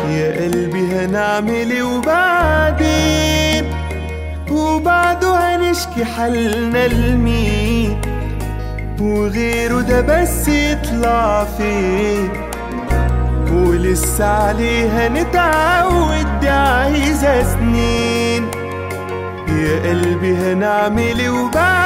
يا قلبي هنعمل ايه وبعدين وبعده هنشكي حالنا لمين وغيره ده بس يطلع فين ولسه عليه هنتعود دي عايزة سنين يا قلبي هنعمل ايه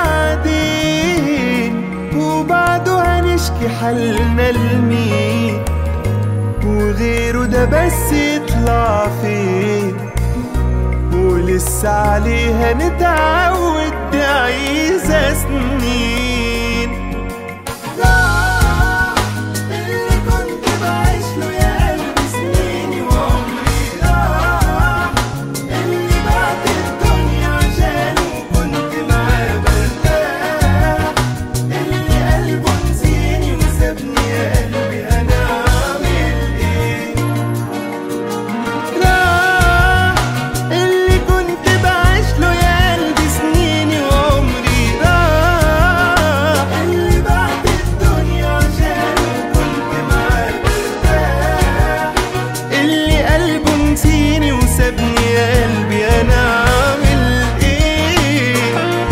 وبعدين وبعده هنشكي حالنا لمين وغيره ده بس يطلع فين ولسه عليه هنتعود دي عايزة سنين راح اللي كنت بعيش له يا قلبي سنيني وعمري راح اللي بعت الدنيا عشانه كنت معاه برتاح اللي قلبه نسيني وسابني يا قلبي انا اعمل ايه راح اللي كنت بعيش له يا قلبي سنيني وعمري راح اللي بعد الدنيا عشانه كنت معاه برتاح اللي قلبه نسيني وسابني يا قلبي انا عامل ايه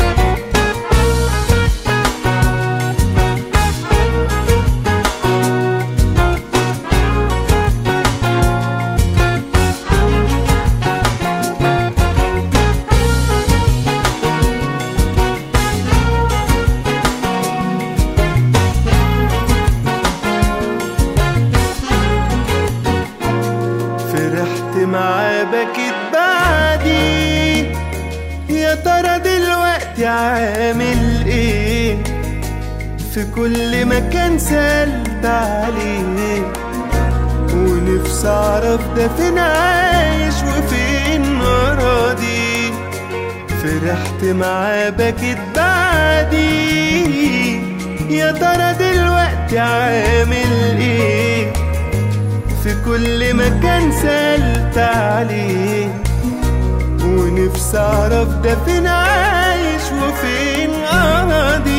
فرحت معاه بكيت بعدي يا ترى دلوقتي عامل ايه في كل مكان سألت عليه ونفسي اعرف ده فين عايش وفين راضي فرحت معاه بكيت بعدي يا ترى دلوقتي عامل ايه في كل مكان سألت عليه ونفسي اعرف ده فين عايش وفين قاضي